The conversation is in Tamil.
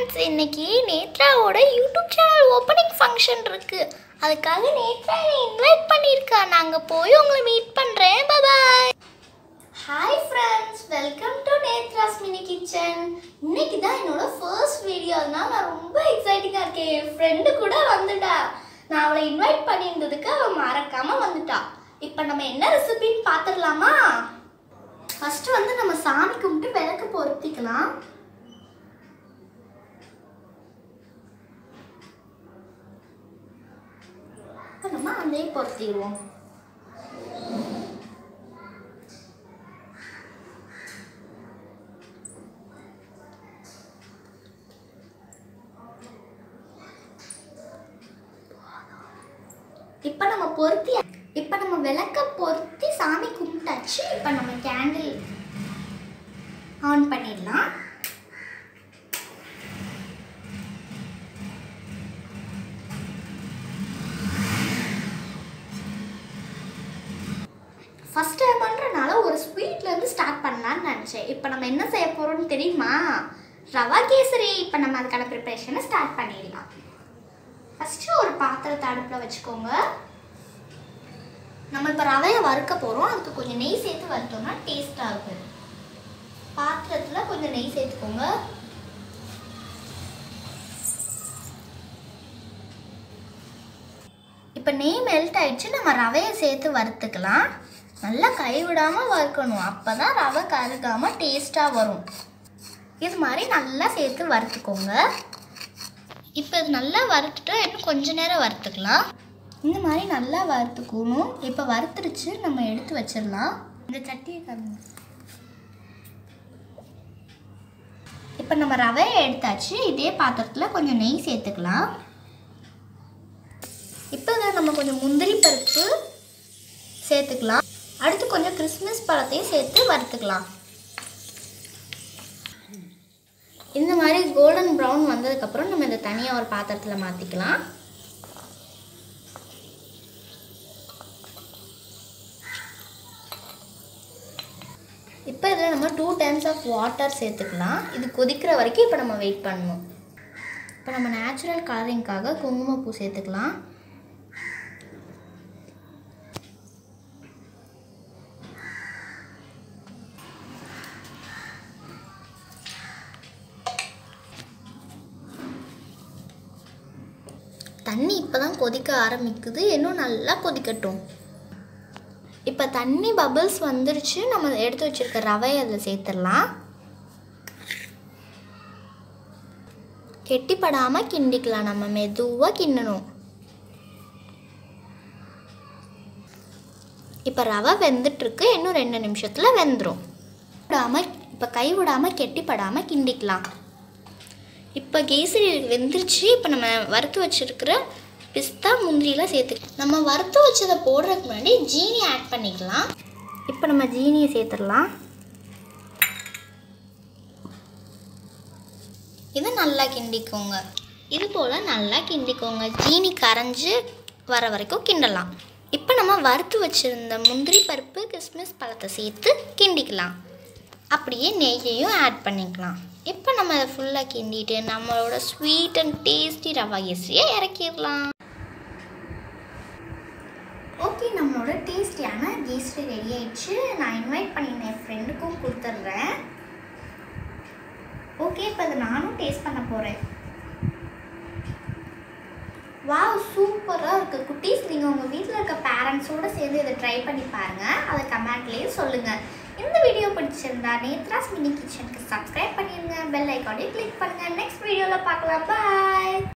ஃப்ரெண்ட்ஸ் இன்னைக்கு நேத்ராவோட யூடியூப் சேனல் ஓப்பனிங் ஃபங்க்ஷன் இருக்கு அதுக்காக நேத்ரா என்னை இன்வைட் பண்ணியிருக்கா நாங்கள் போய் உங்களை மீட் பண்ணுறேன் bye hi friends welcome to Nethra's mini kitchen இன்னைக்கு தான் என்னோட ஃபர்ஸ்ட் வீடியோ அதனால நான் ரொம்ப எக்ஸைட்டிங்காக இருக்கேன் என் ஃப்ரெண்டு கூட வந்துட்டா நான் அவளை இன்வைட் பண்ணியிருந்ததுக்கு அவள் மறக்காம வந்துட்டா இப்போ நம்ம என்ன ரெசிபின்னு பார்த்துடலாமா ஃபர்ஸ்ட் வந்து நம்ம சாமி கும்பிட்டு விளக்கு பொருத்திக்கலாம் இப்ப நம்ம அதையும் பொருத்திடுவோம் இப்போ நம்ம பொருத்தி இப்போ நம்ம விளக்க பொருத்தி சாமி கும்பிட்டாச்சு இப்போ நம்ம கேண்டில் ஆன் பண்ணிடலாம் ஃபஸ்ட் டைம் பண்ணுறனால ஒரு ஸ்வீட்லேருந்து ஸ்டார்ட் பண்ணலான்னு நினச்சேன் இப்போ நம்ம என்ன செய்ய போகிறோம்னு தெரியுமா ரவா கேசரி இப்போ நம்ம அதுக்கான ப்ரிப்பரேஷனை ஸ்டார்ட் பண்ணிடலாம் ஃபஸ்ட்டு ஒரு பாத்திரத்தை அடுப்பில் வச்சுக்கோங்க நம்ம இப்போ ரவையை வறுக்க போகிறோம் அதுக்கு கொஞ்சம் நெய் சேர்த்து வறுத்தோம்னா டேஸ்ட்டாக இருக்கும் பாத்திரத்தில் கொஞ்சம் நெய் சேர்த்துக்கோங்க இப்போ நெய் மெல்ட் ஆயிடுச்சு நம்ம ரவையை சேர்த்து வறுத்துக்கலாம் நல்லா கைவிடாமல் வறுக்கணும் அப்போ தான் ரவை கருகாமல் டேஸ்ட்டாக வரும் இது மாதிரி நல்லா சேர்த்து வறுத்துக்கோங்க இப்போ இது நல்லா வறுத்துட்டு இன்னும் கொஞ்ச நேரம் வறுத்துக்கலாம் இந்த மாதிரி நல்லா வறுத்துக்கணும் இப்போ வறுத்துருச்சு நம்ம எடுத்து வச்சிடலாம் இந்த சட்டியை காமிங்க இப்போ நம்ம ரவையை எடுத்தாச்சு இதே பாத்திரத்தில் கொஞ்சம் நெய் சேர்த்துக்கலாம் இப்போ இதில் நம்ம கொஞ்சம் முந்திரி பருப்பு சேர்த்துக்கலாம் அடுத்து கொஞ்சம் கிறிஸ்மஸ் பழத்தையும் சேர்த்து வறுத்துக்கலாம் இந்த மாதிரி கோல்டன் ப்ரௌன் வந்ததுக்கப்புறம் நம்ம இதை தனியாக ஒரு பாத்திரத்தில் மாற்றிக்கலாம் இப்போ இதில் நம்ம டூ டைம்ஸ் ஆஃப் வாட்டர் சேர்த்துக்கலாம் இது கொதிக்கிற வரைக்கும் இப்போ நம்ம வெயிட் பண்ணணும் இப்போ நம்ம நேச்சுரல் கலரிங்க்காக குங்குமப்பூ சேர்த்துக்கலாம் தண்ணி இப்போ தான் கொதிக்க ஆரம்பிக்குது இன்னும் நல்லா கொதிக்கட்டும் இப்போ தண்ணி பபிள்ஸ் வந்துருச்சு நம்ம எடுத்து வச்சிருக்க ரவையை அதில் சேர்த்துடலாம் கெட்டிப்படாமல் கிண்டிக்கலாம் நம்ம மெதுவாக கிண்டணும் இப்போ ரவை வெந்துட்டுருக்கு இன்னும் ரெண்டு நிமிஷத்தில் வெந்துடும் விடாமல் இப்போ கை விடாமல் கெட்டிப்படாமல் கிண்டிக்கலாம் இப்போ கேசரி வெந்துருச்சு இப்போ நம்ம வறுத்து வச்சிருக்கிற பிஸ்தா முந்திரிலாம் சேர்த்து நம்ம வறுத்து வச்சதை போடுறதுக்கு முன்னாடி ஜீனி ஆட் பண்ணிக்கலாம் இப்போ நம்ம ஜீனியை சேர்த்துடலாம் இது நல்லா கிண்டிக்கோங்க இது போல் நல்லா கிண்டிக்கோங்க ஜீனி கரைஞ்சி வர வரைக்கும் கிண்டலாம் இப்போ நம்ம வறுத்து வச்சுருந்த முந்திரி பருப்பு கிறிஸ்மஸ் பழத்தை சேர்த்து கிண்டிக்கலாம் அப்படியே நெய்யையும் ஆட் பண்ணிக்கலாம் இப்போ நம்ம அதை ஃபுல்லாக கிண்டிட்டு நம்மளோட ஸ்வீட் அண்ட் டேஸ்டி ரவா கேசரியை இறக்கிடலாம் ஓகே நம்மளோட டேஸ்டியான கேசரி ரெடி ஆயிடுச்சு நான் இன்வைட் பண்ணியிருந்தேன் என் ஃப்ரெண்டுக்கும் கொடுத்துட்றேன் ஓகே இப்போ அதை நானும் டேஸ்ட் பண்ண போகிறேன் வாவ் சூப்பராக இருக்குது குட்டீஸ் நீங்கள் உங்கள் வீட்டில் இருக்க பேரண்ட்ஸோடு சேர்ந்து இதை ட்ரை பண்ணி பாருங்கள் அதை கமெண்ட்லேயே சொல்லுங்கள் இந்த வீடியோ பிடிச்சிருந்தா நேத்ராஸ் மினி கிச்சனுக்கு சப்ஸ்கிரைப் பண்ணிடுங்க பெல் ஐக்கானையும் கிளிக் பண்ணுங்கள் நெக்ஸ்ட் வீடியோவில் பார்க்கலாம் பாய்